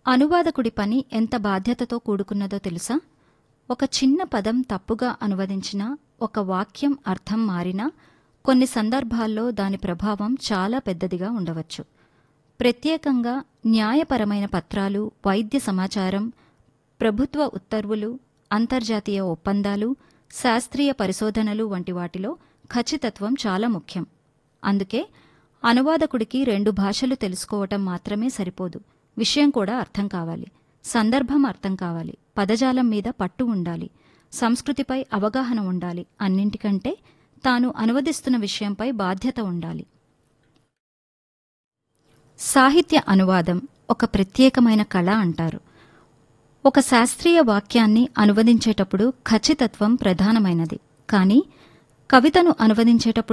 అనువాదకుడి పని ఎంత బాధ్యతతో కూడుకున్నదో తెలుసా ఒక చిన్న పదం తప్పుగా అనువదించినా ఒక వాక్యం అర్థం మారినా కొన్ని సందర్భాల్లో దాని ప్రభావం చాలా పెద్దదిగా ఉండవచ్చు ప్రత్యేకంగా న్యాయపరమైన పత్రాలు వైద్య సమాచారం ప్రభుత్వ ఉత్తర్వులు అంతర్జాతీయ ఒప్పందాలు శాస్త్రీయ పరిశోధనలు వంటి వాటిలో ఖచ్చితత్వం చాలా ముఖ్యం అందుకే అనువాదకుడికి రెండు భాషలు తెలుసుకోవటం మాత్రమే సరిపోదు విషయం కూడా అర్థం కావాలి సందర్భం అర్థం కావాలి పదజాలం మీద పట్టు ఉండాలి సంస్కృతిపై అవగాహన ఉండాలి అన్నింటికంటే తాను అనువదిస్తున్న విషయంపై బాధ్యత ఉండాలి సాహిత్య అనువాదం ఒక ప్రత్యేకమైన కళ అంటారు ఒక శాస్త్రీయ వాక్యాన్ని అనువదించేటప్పుడు ఖచ్చితత్వం ప్రధానమైనది కానీ కవితను అనువదించేటప్పుడు